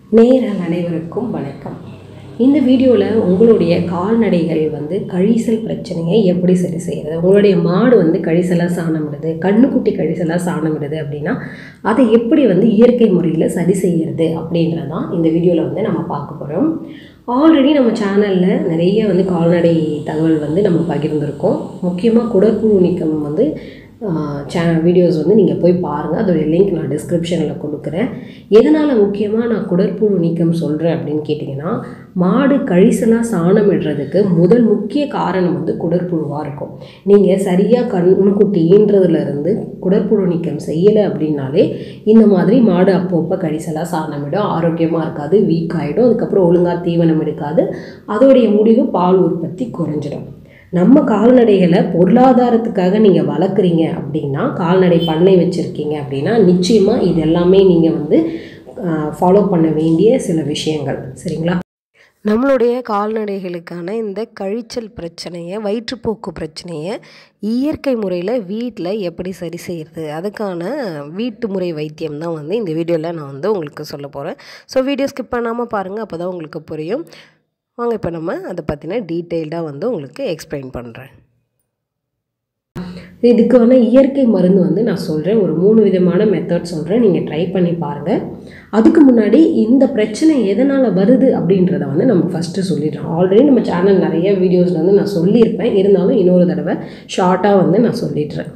நேயர்கள் அனைவருக்கும் வணக்கம் இந்த வீடியோவில் உங்களுடைய கால்நடைகள் வந்து கழிசல் பிரச்சனையை எப்படி சரி செய்கிறது உங்களுடைய மாடு வந்து கழிசலாக சாணமிடுது கண்ணுக்குட்டி கழிசலாக சாணமிடுது அப்படின்னா அதை எப்படி வந்து இயற்கை முறையில் சரி செய்கிறது அப்படின்றதான் இந்த வீடியோவில் வந்து நம்ம பார்க்க போகிறோம் ஆல்ரெடி நம்ம சேனலில் நிறைய வந்து கால்நடை தகவல் வந்து நம்ம பகிர்ந்திருக்கோம் முக்கியமாக குடற்புழு நீக்கம் வந்து சேனல் வீடியோஸ் வந்து நீங்கள் போய் பாருங்கள் அதோடைய லிங்க் நான் டிஸ்கிரிப்ஷனில் கொடுக்குறேன் எதனால் முக்கியமாக நான் குடற்புழு நீக்கம் சொல்கிறேன் அப்படின்னு கேட்டிங்கன்னா மாடு கழிசலாக சாணம் இடுறதுக்கு முதல் முக்கிய காரணம் வந்து குடற்புழுவாக இருக்கும் நீங்கள் சரியாக கண்ணுக்குட்டி ஈன்றதுலேருந்து குடற்புழு நீக்கம் செய்யலை அப்படின்னாலே இந்த மாதிரி மாடு அப்பப்போ கழிசலாக சாணமிடும் ஆரோக்கியமாக இருக்காது வீக் ஆகிடும் அதுக்கப்புறம் ஒழுங்காக தீவனம் எடுக்காது அதோடைய முடிவு பால் உற்பத்தி குறைஞ்சிடும் நம்ம கால்நடைகளை பொருளாதாரத்துக்காக நீங்கள் வளர்க்குறீங்க அப்படின்னா கால்நடை பண்ணை வச்சுருக்கீங்க அப்படின்னா நிச்சயமாக இது எல்லாமே நீங்கள் வந்து ஃபாலோ பண்ண வேண்டிய சில விஷயங்கள் சரிங்களா நம்மளுடைய கால்நடைகளுக்கான இந்த கழிச்சல் பிரச்சனையை வயிற்றுப்போக்கு பிரச்சனையை இயற்கை முறையில் வீட்டில் எப்படி சரி செய்கிறது அதுக்கான வீட்டு முறை வைத்தியம் தான் வந்து இந்த வீடியோவில் நான் வந்து உங்களுக்கு சொல்ல போகிறேன் ஸோ வீடியோ ஸ்கிப் பண்ணாமல் பாருங்கள் அப்போ தான் உங்களுக்கு புரியும் வாங்க இப்போ நம்ம அதை பற்றின டீட்டெயில்டாக வந்து உங்களுக்கு எக்ஸ்பிளைன் பண்ணுறேன் இதுக்கான இயற்கை மருந்து வந்து நான் சொல்கிறேன் ஒரு மூணு விதமான மெத்தட் சொல்கிறேன் நீங்கள் ட்ரை பண்ணி பாருங்கள் அதுக்கு முன்னாடி இந்த பிரச்சனை எதனால் வருது அப்படின்றத வந்து நம்ம ஃபஸ்ட்டு சொல்லிடுறோம் ஆல்ரெடி நம்ம சேனல் நிறைய வீடியோஸில் வந்து நான் சொல்லியிருப்பேன் இருந்தாலும் இன்னொரு தடவை ஷார்ட்டாக வந்து நான் சொல்லிடுறேன்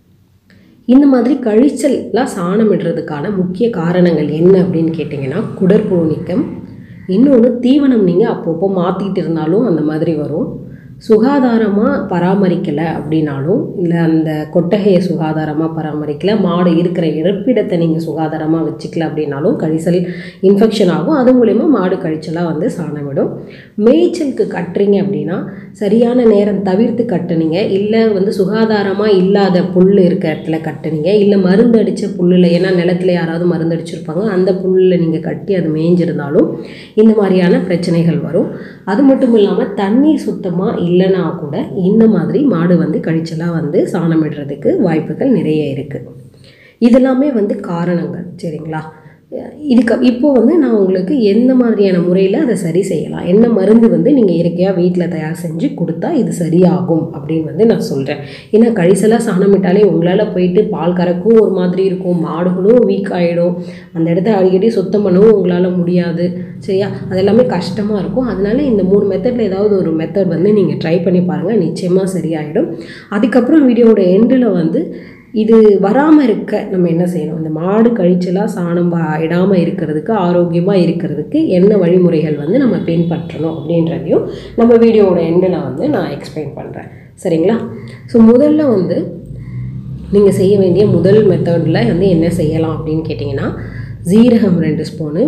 இந்த மாதிரி கழிச்சல்லாம் சாணமிடுறதுக்கான முக்கிய காரணங்கள் என்ன அப்படின்னு கேட்டிங்கன்னா குடற்புழு நீக்கம் இன்னொன்று தீவனம் நீங்கள் அப்பப்போ மாற்றிட்டு இருந்தாலும் அந்த மாதிரி வரும் சுகாதாரமாக பராமரிக்கலை அப்படின்னாலும் இல்லை அந்த கொட்டகையை சுகாதாரமாக பராமரிக்கலை மாடு இருக்கிற இருப்பிடத்தை நீங்கள் சுகாதாரமாக வச்சுக்கல அப்படின்னாலும் கழிசல் இன்ஃபெக்ஷன் ஆகும் அது மூலயமா மாடு கழிச்சலாக வந்து சாணமிடும் மேய்ச்சலுக்கு கட்டுறீங்க அப்படின்னா சரியான நேரம் தவிர்த்து கட்டுனீங்க இல்லை வந்து சுகாதாரமாக இல்லாத புல் இருக்க இடத்துல கட்டுனீங்க இல்லை மருந்து அடித்த புல்லில் ஏன்னா நிலத்துல யாராவது மருந்து அடிச்சிருப்பாங்க அந்த புல்லில் நீங்கள் கட்டி அது மேய்ஞ்சிருந்தாலும் இந்த மாதிரியான பிரச்சனைகள் வரும் அது மட்டும் இல்லாமல் தண்ணீர் சுத்தமாக இல்லைனா கூட இந்த மாதிரி மாடு வந்து கழிச்சலாக வந்து சாணமிடுறதுக்கு வாய்ப்புகள் நிறைய இருக்குது இதெல்லாமே வந்து காரணங்கள் சரிங்களா இதுக்கு இப்போ வந்து நான் உங்களுக்கு எந்த மாதிரியான முறையில் அதை சரி செய்யலாம் என்ன மருந்து வந்து நீங்கள் இயற்கையாக வீட்டில் தயார் செஞ்சு கொடுத்தா இது சரியாகும் அப்படின்னு வந்து நான் சொல்கிறேன் ஏன்னா கழிசலாக சாணமிட்டாலே உங்களால் போயிட்டு பால் கறக்கும் ஒரு மாதிரி இருக்கும் மாடுகளும் வீக் ஆகிடும் அந்த இடத்த அடிக்கடி சுத்தம் பண்ணவும் உங்களால் முடியாது சரியா அது எல்லாமே கஷ்டமாக இருக்கும் அதனால இந்த மூணு மெத்தடில் ஏதாவது ஒரு மெத்தட் வந்து நீங்கள் ட்ரை பண்ணி பாருங்கள் நிச்சயமாக சரியாயிடும் அதுக்கப்புறம் வீடியோவோட எண்டில் வந்து இது வராமல் இருக்க நம்ம என்ன செய்யணும் இந்த மாடு கழிச்சலாக சாணம் இடாமல் இருக்கிறதுக்கு ஆரோக்கியமாக இருக்கிறதுக்கு என்ன வழிமுறைகள் வந்து நம்ம பின்பற்றணும் அப்படின்றதையும் நம்ம வீடியோவோட எண்டில் வந்து நான் எக்ஸ்பிளைன் பண்ணுறேன் சரிங்களா ஸோ முதல்ல வந்து நீங்கள் செய்ய வேண்டிய முதல் மெத்தடில் வந்து என்ன செய்யலாம் அப்படின்னு கேட்டிங்கன்னா ஜீரகம் ரெண்டு ஸ்பூனு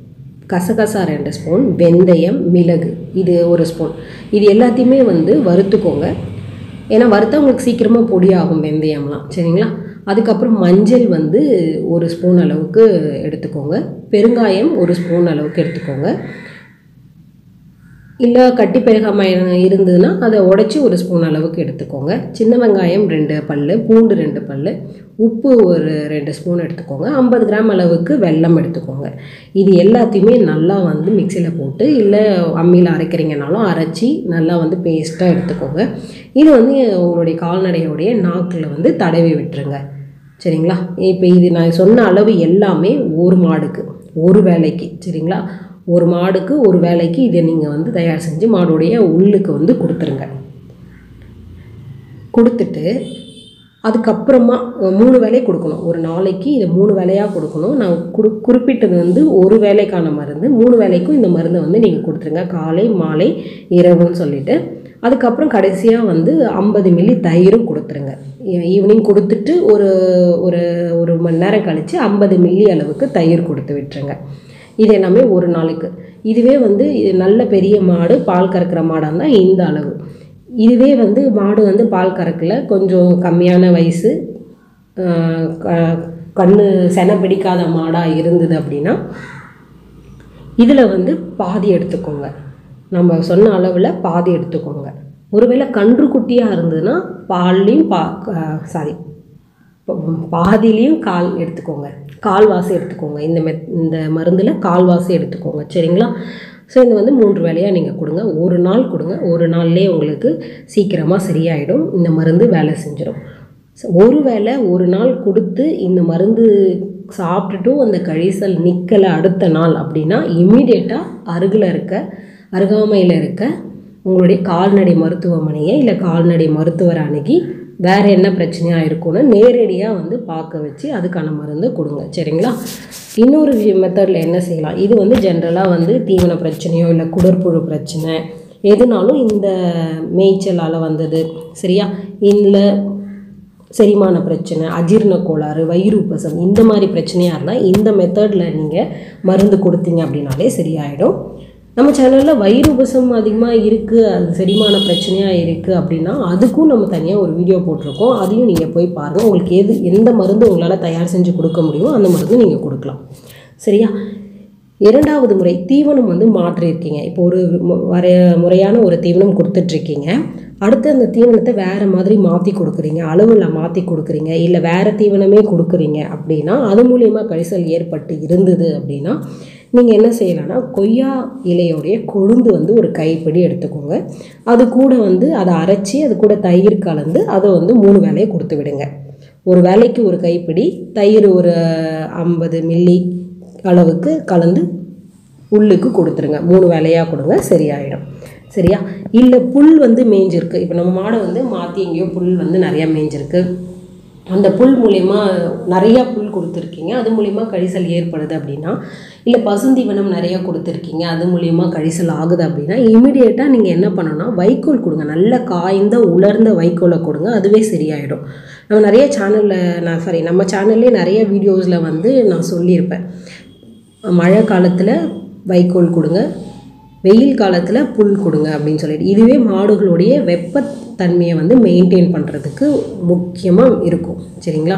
கசகசா ரெண்டு ஸ்பூன் வெந்தயம் மிளகு இது ஒரு ஸ்பூன் இது எல்லாத்தையுமே வந்து வறுத்துக்கோங்க ஏன்னா வறுத்தா உங்களுக்கு சீக்கிரமாக பொடியாகும் வெந்தயம்லாம் சரிங்களா அதுக்கப்புறம் மஞ்சள் வந்து ஒரு ஸ்பூன் அளவுக்கு எடுத்துக்கோங்க பெருங்காயம் ஒரு ஸ்பூன் அளவுக்கு எடுத்துக்கோங்க இல்லை கட்டி பெருகாமல் இருந்ததுன்னா அதை உடச்சி ஒரு ஸ்பூன் அளவுக்கு எடுத்துக்கோங்க சின்ன வெங்காயம் ரெண்டு பல் பூண்டு ரெண்டு பல் உப்பு ஒரு ரெண்டு ஸ்பூன் எடுத்துக்கோங்க ஐம்பது கிராம் அளவுக்கு வெல்லம் எடுத்துக்கோங்க இது எல்லாத்தையுமே நல்லா வந்து மிக்சியில் போட்டு இல்லை அம்மியில் அரைக்கிறீங்கனாலும் அரைச்சி நல்லா வந்து பேஸ்ட்டாக எடுத்துக்கோங்க இது வந்து உங்களுடைய கால்நடையோடைய நாக்கில் வந்து தடவி விட்டுருங்க சரிங்களா இப்போ இது நான் சொன்ன அளவு எல்லாமே ஒரு மாடுக்கு ஒரு வேலைக்கு சரிங்களா ஒரு மாடுக்கு ஒரு வேலைக்கு இதை நீங்கள் வந்து தயார் செஞ்சு மாடுடைய உள்ளுக்கு வந்து கொடுத்துருங்க கொடுத்துட்டு அதுக்கப்புறமா மூணு வேலையை கொடுக்கணும் ஒரு நாளைக்கு இதை மூணு வேலையாக கொடுக்கணும் நான் குடு குறிப்பிட்டது வந்து ஒரு வேலைக்கான மருந்து மூணு வேலைக்கும் இந்த மருந்தை வந்து நீங்கள் கொடுத்துருங்க காலை மாலை இரவுன்னு சொல்லிட்டு அதுக்கப்புறம் கடைசியாக வந்து ஐம்பது மில்லி தயிரும் கொடுத்துருங்க ஈவினிங் கொடுத்துட்டு ஒரு ஒரு ஒரு மணி நேரம் கழித்து ஐம்பது மில்லி அளவுக்கு தயிர் கொடுத்து விட்டுருங்க இது எல்லாமே ஒரு நாளைக்கு இதுவே வந்து நல்ல பெரிய மாடு பால் கறக்கிற மாடாக இருந்தால் இந்த அளவு இதுவே வந்து மாடு வந்து பால் கறக்கல கொஞ்சம் கம்மியான வயசு கண்ணு செனை பிடிக்காத மாடாக இருந்தது அப்படின்னா இதில் வந்து பாதி எடுத்துக்கோங்க நம்ம சொன்ன அளவில் பாதி எடுத்துக்கோங்க ஒருவேளை கன்று குட்டியாக இருந்ததுன்னா பால்லையும் பா சாரி பாதிலையும் கால் எடுத்துக்கோங்க கால்வாசி எடுத்துக்கோங்க இந்த மெத் இந்த மருந்தில் கால்வாசி எடுத்துக்கோங்க சரிங்களா ஸோ இது வந்து மூன்று வேலையாக நீங்கள் கொடுங்க ஒரு நாள் கொடுங்க ஒரு நாள்லேயே உங்களுக்கு சீக்கிரமாக சரியாயிடும் இந்த மருந்து வேலை செஞ்சிடும் So, ஒரு வேளை ஒரு நாள் கொடுத்து இந்த மருந்து சாப்பிட்டுட்டும் அந்த கழிசல் நிற்கலை அடுத்த நாள் அப்படின்னா இம்மிடியேட்டாக அருகில் இருக்க அருகாமையில் இருக்க உங்களுடைய கால்நடை மருத்துவமனையை இல்லை கால்நடை மருத்துவரை அணுகி வேறு என்ன பிரச்சனையாக இருக்கும்னு நேரடியாக வந்து பார்க்க வச்சு அதுக்கான மருந்து கொடுங்க சரிங்களா இன்னொரு மெத்தடில் என்ன செய்யலாம் இது வந்து ஜென்ரலாக வந்து தீவன பிரச்சனையோ இல்லை குடற்புழு பிரச்சனை எதுனாலும் இந்த மேய்ச்சலால் வந்தது சரியா இல்லை செரிமான பிரச்சனை அஜீரண கோளாறு வயிறு உப்பசம் இந்த மாதிரி பிரச்சனையாக இருந்தால் இந்த மெத்தடில் நீங்கள் மருந்து கொடுத்தீங்க அப்படின்னாலே சரியாயிடும் நம்ம சேனலில் வயிறு உபசம் அதிகமாக இருக்குது அது செரிமான பிரச்சனையாக இருக்குது அப்படின்னா அதுக்கும் நம்ம தனியாக ஒரு வீடியோ போட்டிருக்கோம் அதையும் நீங்கள் போய் பாருங்கள் உங்களுக்கு எது எந்த மருந்து உங்களால் தயார் செஞ்சு கொடுக்க முடியுமோ அந்த மருந்து நீங்கள் கொடுக்கலாம் சரியா இரண்டாவது முறை தீவனம் வந்து மாற்றிருக்கீங்க இப்போ ஒரு மு- வர முறையான ஒரு தீவனம் கொடுத்துட்ருக்கீங்க அடுத்து அந்த தீவனத்தை வேறு மாதிரி மாற்றி கொடுக்குறீங்க அளவில் மாற்றி கொடுக்குறீங்க இல்லை வேறு தீவனமே கொடுக்குறீங்க அப்படின்னா அது மூலியமாக கழிசல் ஏற்பட்டு இருந்தது அப்படின்னா நீங்கள் என்ன செய்யலாம்னா கொய்யா இலையோடைய கொழுந்து வந்து ஒரு கைப்பிடி எடுத்துக்கோங்க அது கூட வந்து அதை அரைச்சி அது கூட தயிர் கலந்து அதை வந்து மூணு வேலையை கொடுத்து விடுங்க ஒரு வேலைக்கு ஒரு கைப்பிடி தயிர் ஒரு ஐம்பது மில்லி அளவுக்கு கலந்து உள்ளுக்கு கொடுத்துருங்க மூணு வேலையாக கொடுங்க சரியாயிடும் சரியா இல்லை புல் வந்து மேய்ஞ்சிருக்கு இப்போ நம்ம மாடை வந்து மாற்றி எங்கேயோ புல் வந்து நிறையா மேய்ஞ்சிருக்கு அந்த புல் மூலயமா நிறையா புல் கொடுத்துருக்கீங்க அது மூலிமா கழிசல் ஏற்படுது அப்படின்னா இல்லை பசுந்தீவனம் நிறையா கொடுத்துருக்கீங்க அது மூலிமா கழிசல் ஆகுது அப்படின்னா இமிடியேட்டாக நீங்கள் என்ன பண்ணணும்னா வைக்கோல் கொடுங்க நல்ல காய்ந்த உலர்ந்த வைக்கோலை கொடுங்க அதுவே சரியாயிடும் நம்ம நிறைய சேனலில் நான் சாரி நம்ம சேனல்லே நிறைய வீடியோஸில் வந்து நான் சொல்லியிருப்பேன் மழை காலத்தில் வைக்கோல் கொடுங்க வெயில் காலத்தில் புல் கொடுங்க அப்படின்னு சொல்லிட்டு இதுவே மாடுகளுடைய வெப்பத்தன்மையை வந்து மெயின்டைன் பண்ணுறதுக்கு முக்கியமாக இருக்கும் சரிங்களா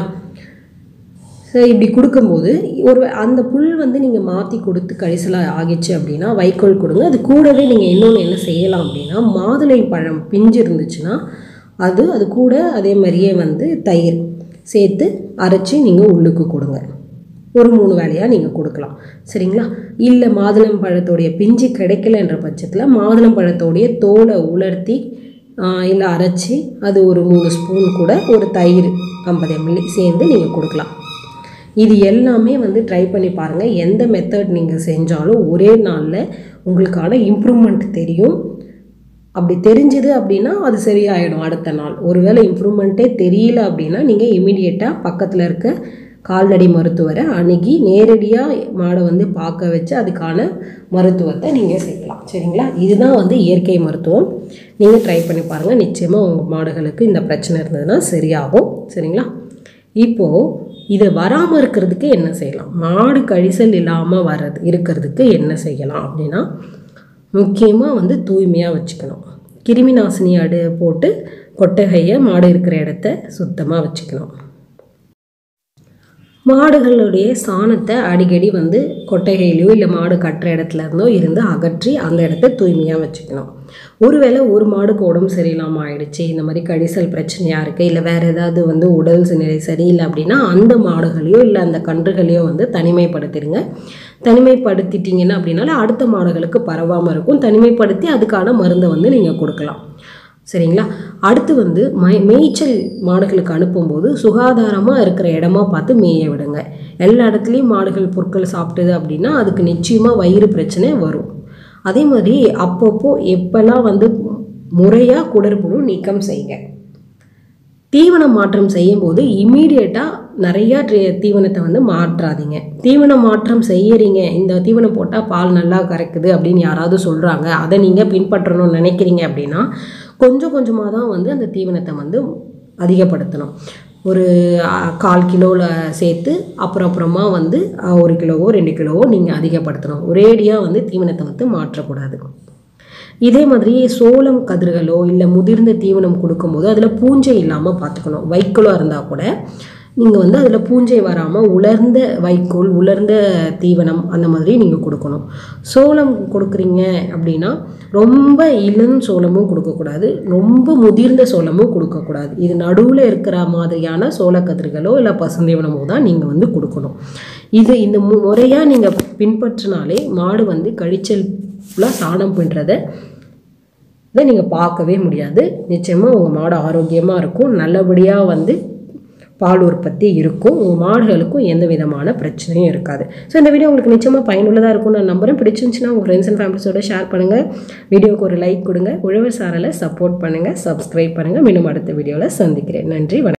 ஸோ இப்படி கொடுக்கும்போது ஒரு அந்த புல் வந்து நீங்கள் மாற்றி கொடுத்து கழிசலாக ஆகிச்சு அப்படின்னா வைக்கோல் கொடுங்க அது கூடவே நீங்கள் இன்னொன்று என்ன செய்யலாம் அப்படின்னா மாதுளை பழம் பிஞ்சு இருந்துச்சுன்னா அது அது கூட அதே மாதிரியே வந்து தயிர் சேர்த்து அரைச்சி நீங்கள் உள்ளுக்கு கொடுங்க ஒரு மூணு வேலையாக நீங்கள் கொடுக்கலாம் சரிங்களா இல்லை மாதுளம் பழத்தோடைய பிஞ்சு கிடைக்கலன்ற பட்சத்தில் மாதுளம் பழத்தோடைய தோலை உலர்த்தி இல்லை அரைச்சி அது ஒரு மூணு ஸ்பூன் கூட ஒரு தயிர் ஐம்பது எம்எல்ஏ சேர்ந்து நீங்கள் கொடுக்கலாம் இது எல்லாமே வந்து ட்ரை பண்ணி பாருங்கள் எந்த மெத்தட் நீங்கள் செஞ்சாலும் ஒரே நாளில் உங்களுக்கான இம்ப்ரூவ்மெண்ட் தெரியும் அப்படி தெரிஞ்சுது அப்படின்னா அது சரியாயிடும் அடுத்த நாள் ஒருவேளை இம்ப்ரூவ்மெண்ட்டே தெரியல அப்படின்னா நீங்கள் இமீடியட்டாக பக்கத்தில் இருக்க கால்நடை மருத்துவரை அணுகி நேரடியாக மாடை வந்து பார்க்க வச்சு அதுக்கான மருத்துவத்தை நீங்கள் செய்யலாம் சரிங்களா இதுதான் வந்து இயற்கை மருத்துவம் நீங்கள் ட்ரை பண்ணி பாருங்கள் நிச்சயமாக உங்கள் மாடுகளுக்கு இந்த பிரச்சனை இருந்ததுன்னா சரியாகும் சரிங்களா இப்போது இதை வராமல் இருக்கிறதுக்கு என்ன செய்யலாம் மாடு கழிசல் இல்லாமல் வர்றது இருக்கிறதுக்கு என்ன செய்யலாம் அப்படின்னா முக்கியமாக வந்து தூய்மையாக வச்சுக்கணும் கிருமி நாசினி அடு போட்டு கொட்டகையை மாடு இருக்கிற இடத்த சுத்தமாக வச்சுக்கணும் மாடுகளுடைய சாணத்தை அடிக்கடி வந்து கொட்டகையிலையோ இல்லை மாடு கட்டுற இடத்துல இருந்தோ இருந்து அகற்றி அந்த இடத்த தூய்மையாக வச்சுக்கணும் ஒருவேளை ஒரு மாடுக்கு உடம்பு சரியில்லாமல் ஆயிடுச்சு இந்த மாதிரி கழிசல் பிரச்சனையாக இருக்குது இல்லை வேறு ஏதாவது வந்து உடல் நிலை சரியில்லை அப்படின்னா அந்த மாடுகளையோ இல்லை அந்த கன்றுகளையோ வந்து தனிமைப்படுத்திடுங்க தனிமைப்படுத்திட்டீங்கன்னா அப்படின்னால அடுத்த மாடுகளுக்கு பரவாமல் இருக்கும் தனிமைப்படுத்தி அதுக்கான மருந்தை வந்து நீங்கள் கொடுக்கலாம் சரிங்களா அடுத்து வந்து மை மேய்ச்சல் மாடுகளுக்கு அனுப்பும்போது சுகாதாரமாக இருக்கிற இடமா பார்த்து மேய விடுங்க எல்லா இடத்துலையும் மாடுகள் பொருட்கள் சாப்பிட்டுது அப்படின்னா அதுக்கு நிச்சயமாக வயிறு பிரச்சனை வரும் அதே மாதிரி அப்பப்போ எப்போல்லாம் வந்து முறையாக குடற்புழு நீக்கம் செய்யுங்க தீவன மாற்றம் செய்யும்போது இமீடியட்டாக நிறையா ட்ரே- தீவனத்தை வந்து மாற்றாதீங்க தீவன மாற்றம் செய்யறீங்க இந்த தீவனம் போட்டால் பால் நல்லா கறக்குது அப்படின்னு யாராவது சொல்கிறாங்க அதை நீங்கள் பின்பற்றணும்னு நினைக்கிறீங்க அப்படின்னா கொஞ்சம் கொஞ்சமாக தான் வந்து அந்த தீவனத்தை வந்து அதிகப்படுத்தணும் ஒரு அ, கால் கிலோவில் சேர்த்து அப்புறம் அப்புறமா வந்து அ, ஒரு கிலோவோ ரெண்டு கிலோவோ நீங்கள் அதிகப்படுத்தணும் ஒரேடியாக வந்து தீவனத்தை வந்து மாற்றக்கூடாது இதே மாதிரி சோளம் கதிர்களோ இல்லை முதிர்ந்த தீவனம் கொடுக்கும்போது அதில் பூஞ்சை இல்லாமல் பார்த்துக்கணும் வைக்கோலாக இருந்தால் கூட நீங்கள் வந்து அதில் பூஞ்சை வராமல் உலர்ந்த வைக்கோல் உலர்ந்த தீவனம் அந்த மாதிரி நீங்கள் கொடுக்கணும் சோளம் கொடுக்குறீங்க அப்படின்னா ரொம்ப இளம் சோளமும் கொடுக்கக்கூடாது ரொம்ப முதிர்ந்த சோளமும் கொடுக்கக்கூடாது இது நடுவில் இருக்கிற மாதிரியான சோளக்கதிர்களோ இல்லை பசுந்தீவனமோ தான் நீங்கள் வந்து கொடுக்கணும் இது இந்த மு முறையாக நீங்கள் பின்பற்றினாலே மாடு வந்து கழிச்சல் சாணம் பண்ணுறதை இதை நீங்கள் பார்க்கவே முடியாது நிச்சயமாக உங்கள் மாடு ஆரோக்கியமாக இருக்கும் நல்லபடியாக வந்து பால் உற்பத்தி இருக்கும் உங்கள் மாடுகளுக்கும் எந்த விதமான பிரச்சனையும் இருக்காது ஸோ இந்த வீடியோ உங்களுக்கு நிச்சயமாக பயனுள்ளதாக இருக்கும் நான் நம்புறேன் பிடிச்சிருந்துச்சுன்னா உங்கள் ஃப்ரெண்ட்ஸ் அண்ட் ஃபேமிலிஸோட ஷேர் பண்ணுங்கள் வீடியோவுக்கு ஒரு லைக் கொடுங்க உழவர் சாரலை சப்போர்ட் பண்ணுங்கள் சப்ஸ்கிரைப் பண்ணுங்கள் மீண்டும் அடுத்த வீடியோவில் சந்திக்கிறேன் நன்றி வணக்கம்